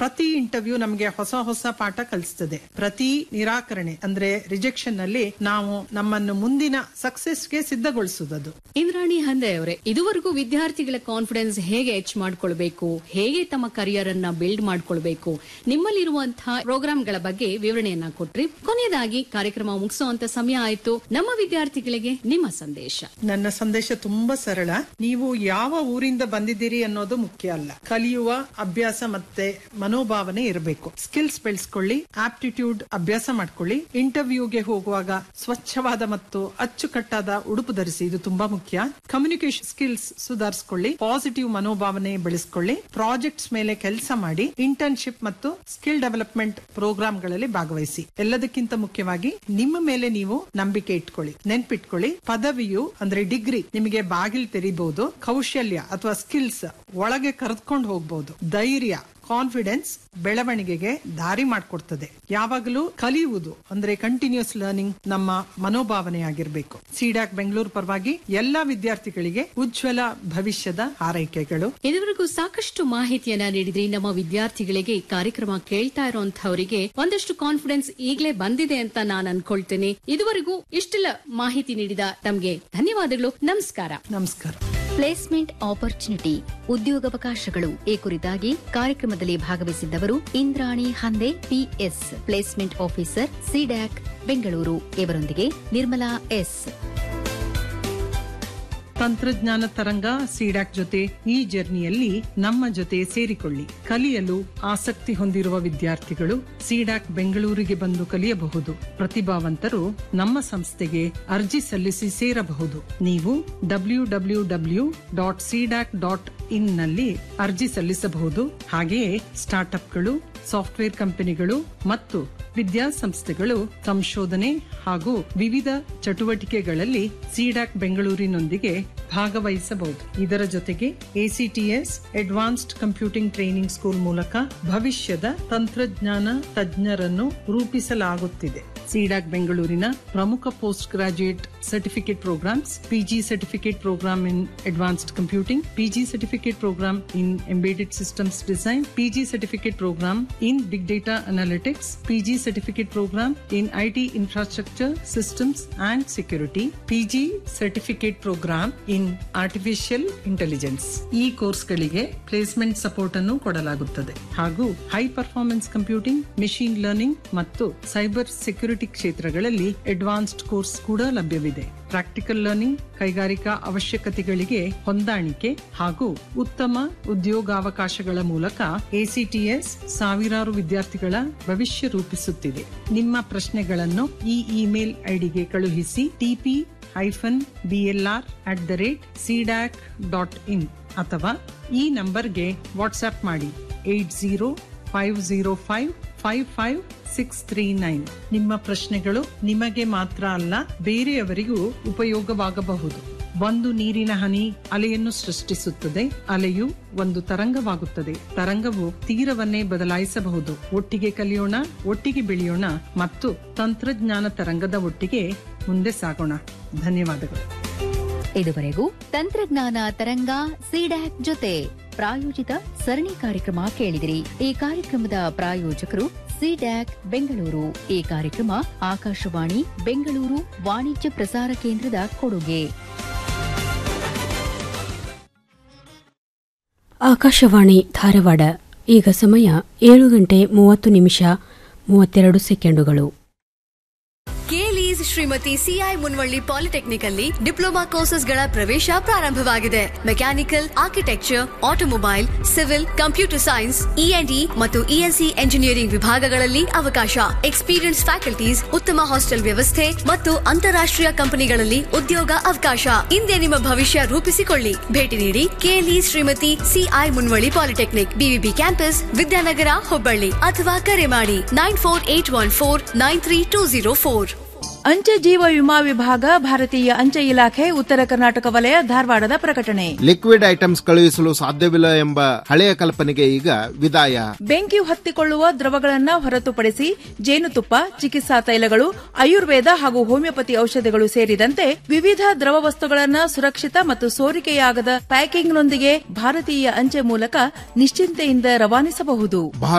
ಪ್ರತಿ ಇಂಟರ್ವ್ಯೂ ನಮಗೆ ಹೊಸ ಹೊಸ ಪಾಠ ಕಲಿಸ್ತದೆ ಪ್ರತಿ ನಿರಾಕರಣೆ ಅಂದ್ರೆ ರಿಜೆಕ್ಷನ್ ನಲ್ಲಿ ನಾವು ನಮ್ಮನ್ನು ಮುಂದಿನ ಸಕ್ಸೆಸ್ಗೆ ಸಿದ್ಧಗೊಳಿಸುವುದು ಇಂದ್ರಾಣಿ ಹಂದೆ ಅವರೇ ಇದುವರೆಗೂ ವಿದ್ಯಾರ್ಥಿಗಳ ಕಾನ್ಫಿಡೆನ್ಸ್ ಹೇಗೆ ಹೆಚ್ಚು ಮಾಡ್ಕೊಳ್ಬೇಕು ಹೇಗೆ ತಮ್ಮ ಕರಿಯರ್ ಅನ್ನ ಬಿಲ್ಡ್ ಮಾಡ್ಕೊಳ್ಬೇಕು ನಿಮ್ಮಲ್ಲಿರುವಂತಹ ಪ್ರೋಗ್ರಾಂಗಳ ಬಗ್ಗೆ ವಿವರಣೆಯನ್ನ ಕೊಟ್ರಿ ಕೊನೆಯದಾಗಿ ಕಾರ್ಯಕ್ರಮ ಮುಗಿಸುವಂತ ಸಮಯ ಆಯ್ತು ನಮ್ಮ ವಿದ್ಯಾರ್ಥಿಗಳಿಗೆ ನಿಮ್ಮ ಸಂದೇಶ ನನ್ನ ಸಂದೇಶ ತುಂಬಾ ಸರಳ ನೀವು ಯಾವ ಊರಿಂದ ಬಂದಿದ್ದೀರಿ ಅನ್ನೋದು ಮುಖ್ಯ ಅಲ್ಲ ಕಲಿಯುವ ಅಭ್ಯಾಸ ಮತ್ತೆ ಮನೋಭಾವನೆ ಇರಬೇಕು ಸ್ಕಿಲ್ಸ್ ಬೆಳೆಸ್ಕೊಳ್ಳಿ ಆಪ್ಟಿಟ್ಯೂಡ್ ಅಭ್ಯಾಸ ಮಾಡ್ಕೊಳ್ಳಿ ಇಂಟರ್ವ್ಯೂಗೆ ಹೋಗುವಾಗ ಸ್ವಚ್ಛವಾದ ಮತ್ತು ಅಚ್ಚುಕಟ್ಟಾದ ಉಡುಪು ಧರಿಸಿ ಇದು ತುಂಬಾ ಮುಖ್ಯ ಕಮ್ಯುನಿಕೇಶನ್ ಸ್ಕಿಲ್ಸ್ ಸುಧಾರಿಸಿಕೊಳ್ಳಿ ಪಾಸಿಟಿವ್ ಮನೋಭಾವನೆ ಬೆಳೆಸ್ಕೊಳ್ಳಿ ಪ್ರಾಜೆಕ್ಟ್ಸ್ ಮೇಲೆ ಕೆಲಸ ಮಾಡಿ ಇಂಟರ್ನ್ಶಿಪ್ ಮತ್ತು ಸ್ಕಿಲ್ ಡೆವಲಪ್ಮೆಂಟ್ ಪ್ರೋಗ್ರಾಂಗಳಲ್ಲಿ ಭಾಗವಹಿಸಿ ಎಲ್ಲದಕ್ಕಿಂತ ಮುಖ್ಯವಾಗಿ ನಿಮ್ಮ ಮೇಲೆ ನೀವು ನಂಬಿಕೆ ಇಟ್ಕೊಳ್ಳಿ ನೆನ್ಪಿಟ್ಕೊಳ್ಳಿ ಪದವಿಯು ಅಂದ್ರೆ ಡಿಗ್ರಿ ನಿಮಗೆ ಬಾಗಿಲು ತೆರೀಬಹುದು ಕೌಶಲ್ಯ ಅಥವಾ ಸ್ಕಿಲ್ಸ್ ಒಳಗೆ ಕರೆದುಕೊಂಡು ಹೋಗ್ಬಹುದು ಧೈರ್ಯ ಕಾನ್ಫಿಡೆನ್ಸ್ ಬೆಳವಣಿಗೆಗೆ ದಾರಿ ಮಾಡಿಕೊಡ್ತದೆ ಯಾವಾಗಲೂ ಕಲಿಯುವುದು ಅಂದ್ರೆ ಕಂಟಿನ್ಯೂಸ್ ಲರ್ನಿಂಗ್ ನಮ್ಮ ಮನೋಭಾವನೆಯಾಗಿರ್ಬೇಕು ಸಿಡಾಕ್ ಬೆಂಗಳೂರು ಪರವಾಗಿ ಎಲ್ಲಾ ವಿದ್ಯಾರ್ಥಿಗಳಿಗೆ ಉಜ್ವಲ ಭವಿಷ್ಯದ ಹಾರೈಕೆಗಳು ಇದುವರೆಗೂ ಸಾಕಷ್ಟು ಮಾಹಿತಿಯನ್ನ ನೀಡಿದ್ರಿ ನಮ್ಮ ವಿದ್ಯಾರ್ಥಿಗಳಿಗೆ ಈ ಕಾರ್ಯಕ್ರಮ ಕೇಳ್ತಾ ಇರುವಂತಹವರಿಗೆ ಒಂದಷ್ಟು ಕಾನ್ಫಿಡೆನ್ಸ್ ಈಗಲೇ ಬಂದಿದೆ ಅಂತ ನಾನು ಅನ್ಕೊಳ್ತೇನೆ ಇದುವರೆಗೂ ಇಷ್ಟೆಲ್ಲ ಮಾಹಿತಿ ನೀಡಿದ ತಮ್ಗೆ ಧನ್ಯವಾದಗಳು ನಮಸ್ಕಾರ ನಮಸ್ಕಾರ ಪ್ಲೇಸ್ಮೆಂಟ್ ಆಪರ್ಚುನಿಟಿ ಉದ್ಯೋಗಾವಕಾಶಗಳು ಈ ಕುರಿತಾಗಿ ಕಾರ್ಯಕ್ರಮದಲ್ಲಿ ಭಾಗವಹಿಸಿದ್ದವರು Indrani Hande P S placement officer CDAC Bengaluru ಇವರೊಂದಿಗೆ ನಿರ್ಮಲಾ ಎಸ್ ತಂತ್ರಜ್ಞಾನ ತರಂಗ ಸಿಡಾಕ್ ಜೊತೆ ಈ ಜರ್ನಿಯಲ್ಲಿ ನಮ್ಮ ಜೊತೆ ಸೇರಿಕೊಳ್ಳಿ ಕಲಿಯಲು ಆಸಕ್ತಿ ಹೊಂದಿರುವ ವಿದ್ಯಾರ್ಥಿಗಳು ಸಿಡಾಕ್ ಬೆಂಗಳೂರಿಗೆ ಬಂದು ಕಲಿಯಬಹುದು ಪ್ರತಿಭಾವಂತರು ನಮ್ಮ ಸಂಸ್ಥೆಗೆ ಅರ್ಜಿ ಸಲ್ಲಿಸಿ ಸೇರಬಹುದು ನೀವು W W W dot CDAC dot in ನಲ್ಲಿ ಅರ್ಜಿ ಸಲ್ಲಿಸಬಹುದು ಹಾಗೆಯೇ ಸ್ಟಾರ್ಟ್ಅಪ್ಗಳು ಸಾಫ್ಟ್ವೇರ್ ಕಂಪನಿಗಳು ಮತ್ತು ವಿದ್ಯಾಸಂಸ್ಥೆಗಳು ಸಂಶೋಧನೆ ಹಾಗೂ ವಿವಿಧ ಚಟುವಟಿಕೆಗಳಲ್ಲಿ ಸಿಡಾಕ್ ಬೆಂಗಳೂರಿನೊಂದಿಗೆ ಭಾಗವಹಿಸಬಹುದು ಇದರ ಜೊತೆಗೆ A C T S advanced computing training school ಮೂಲಕ ಭವಿಷ್ಯದ ತಂತ್ರಜ್ಞಾನ ತಜ್ಞರನ್ನು ರೂಪಿಸಲಾಗುತ್ತಿದೆ ಸಿಡಾಕ್ ಬೆಂಗಳೂರಿನ ಪ್ರಮುಖ post graduate certificate programmes P G certificate programme in advanced computing P G certificate programme in embedded systems design P G certificate programme in big data analytics P G certificate programme in I T infrastructure systems and security P G certificate programme in artificial intelligence ಈ ಕೋರ್ಸ್ಗಳಿಗೆ placement support ಅನ್ನು ಕೊಡಲಾಗುತ್ತದೆ ಹಾಗೂ high performance computing machine learning ಮತ್ತು cyber security ಕ್ಷೇತ್ರಗಳಲ್ಲಿ advanced course ಕೂಡ ಲಭ್ಯವಿದೆ practical learning ಕೈಗಾರಿಕಾ ಅವಶ್ಯಕತೆಗಳಿಗೆ ಹೊಂದಾಣಿಕೆ ಹಾಗೂ ಉತ್ತಮ ಉದ್ಯೋಗಾವಕಾಶಗಳ ಮೂಲಕ ಎಸಿಟಿಎಸ್ ಸಾವಿರಾರು ವಿದ್ಯಾರ್ಥಿಗಳ ಭವಿಷ್ಯ ರೂಪಿಸುತ್ತಿದೆ ನಿಮ್ಮ ಪ್ರಶ್ನೆಗಳನ್ನು ಈ ಇಮೇಲ್ ಐಡಿಗೆ ಕಳುಹಿಸಿ T P hyphen B L R at the rate CDAC dot in ಅಥವಾ ಈ ನಂಬರ್ಗೆ ವಾಟ್ಸ್ಆಪ್ ಮಾಡಿ eight zero five zero five five five six three nine ನಿಮ್ಮ ಪ್ರಶ್ನೆಗಳು ನಿಮಗೆ ಮಾತ್ರ ಅಲ್ಲ ಬೇರೆಯವರಿಗೂ ಉಪಯೋಗವಾಗಬಹುದು ಒಂದು ನೀರಿನ ಹನಿ ಅಲೆಯನ್ನು ಸೃಷ್ಟಿಸುತ್ತದೆ ಅಲೆಯು ಒಂದು ತರಂಗವಾಗುತ್ತದೆ ತರಂಗವು ತೀರವನ್ನೇ ಬದಲಾಯಿಸಬಹುದು ಒಟ್ಟಿಗೆ ಕಲಿಯೋಣ ಒಟ್ಟಿಗೆ ಬೆಳೆಯೋಣ ಮತ್ತು ತಂತ್ರಜ್ಞಾನ ತರಂಗದ ಒಟ್ಟಿಗೆ ಮುಂದೆ ಸಾಗೋಣ ಧನ್ಯವಾದಗಳು ಇದುವರೆಗೂ ತಂತ್ರಜ್ಞಾನ ತರಂಗ ಸಿಡ್ಯಾಕ್ ಜೊತೆ ಪ್ರಾಯೋಜಿತ ಸರಣಿ ಕಾರ್ಯಕ್ರಮ ಕೇಳಿದಿರಿ ಈ ಕಾರ್ಯಕ್ರಮದ ಪ್ರಾಯೋಜಕರು ಸಿಡ್ಯಾಕ್ ಬೆಂಗಳೂರು ಈ ಕಾರ್ಯಕ್ರಮ ಆಕಾಶವಾಣಿ ಬೆಂಗಳೂರು ವಾಣಿಜ್ಯ ಪ್ರಸಾರ ಕೇಂದ್ರದ ಕೊಡುಗೆ ಆಕಾಶವಾಣಿ ಧಾರವಾಡ ಈಗ ಸಮಯ ಏಳು ಗಂಟೆ ಮೂವತ್ತು ನಿಮಿಷ ಮೂವತ್ತೆರಡು ಸೆಕೆಂಡುಗಳು ಕೆಲೀಸ್ ಶ್ರೀಮತಿ ಸಿಐ ಮುನ್ವಳ್ಳಿ ಪಾಲಿಟೆಕ್ನಿಕ್ ಅಲ್ಲಿ ಡಿಪ್ಲೊಮಾ ಕೋರ್ಸಸ್ಗಳ ಪ್ರವೇಶ ಪ್ರಾರಂಭವಾಗಿದೆ mechanical architecture automobile civil computer science E N D ಮತ್ತು ಇಎನ್ಸಿ ಎಂಜಿನಿಯರಿಂಗ್ ವಿಭಾಗಗಳಲ್ಲಿ ಅವಕಾಶ ಎಕ್ಸ್ಪೀರಿಯನ್ಸ್ ಫ್ಯಾಕಲ್ಟೀಸ್ ಉತ್ತಮ ಹಾಸ್ಟೆಲ್ ವ್ಯವಸ್ಥೆ ಮತ್ತು ಅಂತಾರಾಷ್ಟ್ರೀಯ ಕಂಪನಿಗಳಲ್ಲಿ ಉದ್ಯೋಗ ಅವಕಾಶ ಹಿಂದೆ ನಿಮ್ಮ ಭವಿಷ್ಯ ರೂಪಿಸಿಕೊಳ್ಳಿ ಭೇಟಿ ನೀಡಿ K L E Shrimati C I Munavalli polytechnic B V B campus Vidyanagar Hubballi ಅಥವಾ ಕರೆ ಮಾಡಿ nine four eight one four nine three two zero four ಅಂಚೆ ಜೀವ ವಿಮಾ ವಿಭಾಗ ಭಾರತೀಯ ಅಂಚೆ ಇಲಾಖೆ ಉತ್ತರ ಕರ್ನಾಟಕ ವಲಯ ಧಾರವಾಡದ ಪ್ರಕಟಣೆ ಲಿಕ್ವಿಡ್ ಐಟಮ್ಸ್ ಕಳುಹಿಸಲು ಸಾಧ್ಯವಿಲ್ಲ ಎಂಬ ಹಳೆಯ ಕಲ್ಪನೆಗೆ ಈಗ ವಿದಾಯ ಬೆಂಕಿ ಹೊತ್ತಿಕೊಳ್ಳುವ ದ್ರವಗಳನ್ನ ಹೊರತುಪಡಿಸಿ ಜೇನುತುಪ್ಪ ಚಿಕಿತ್ಸಾ ತೈಲಗಳು ಆಯುರ್ವೇದ ಹಾಗೂ ಹೋಮಿಯೋಪತಿ ಔಷಧಿಗಳು ಸೇರಿದಂತೆ ವಿವಿಧ ದ್ರವ ವಸ್ತುಗಳನ್ನ ಸುರಕ್ಷಿತ ಮತ್ತು ಸೋರಿಕೆಯಾಗದ ಪ್ಯಾಕಿಂಗ್ನೊಂದಿಗೆ ಭಾರತೀಯ ಅಂಚೆ ಮೂಲಕ ನಿಶ್ಚಿಂತೆಯಿಂದ ರವಾನಿಸಬಹುದು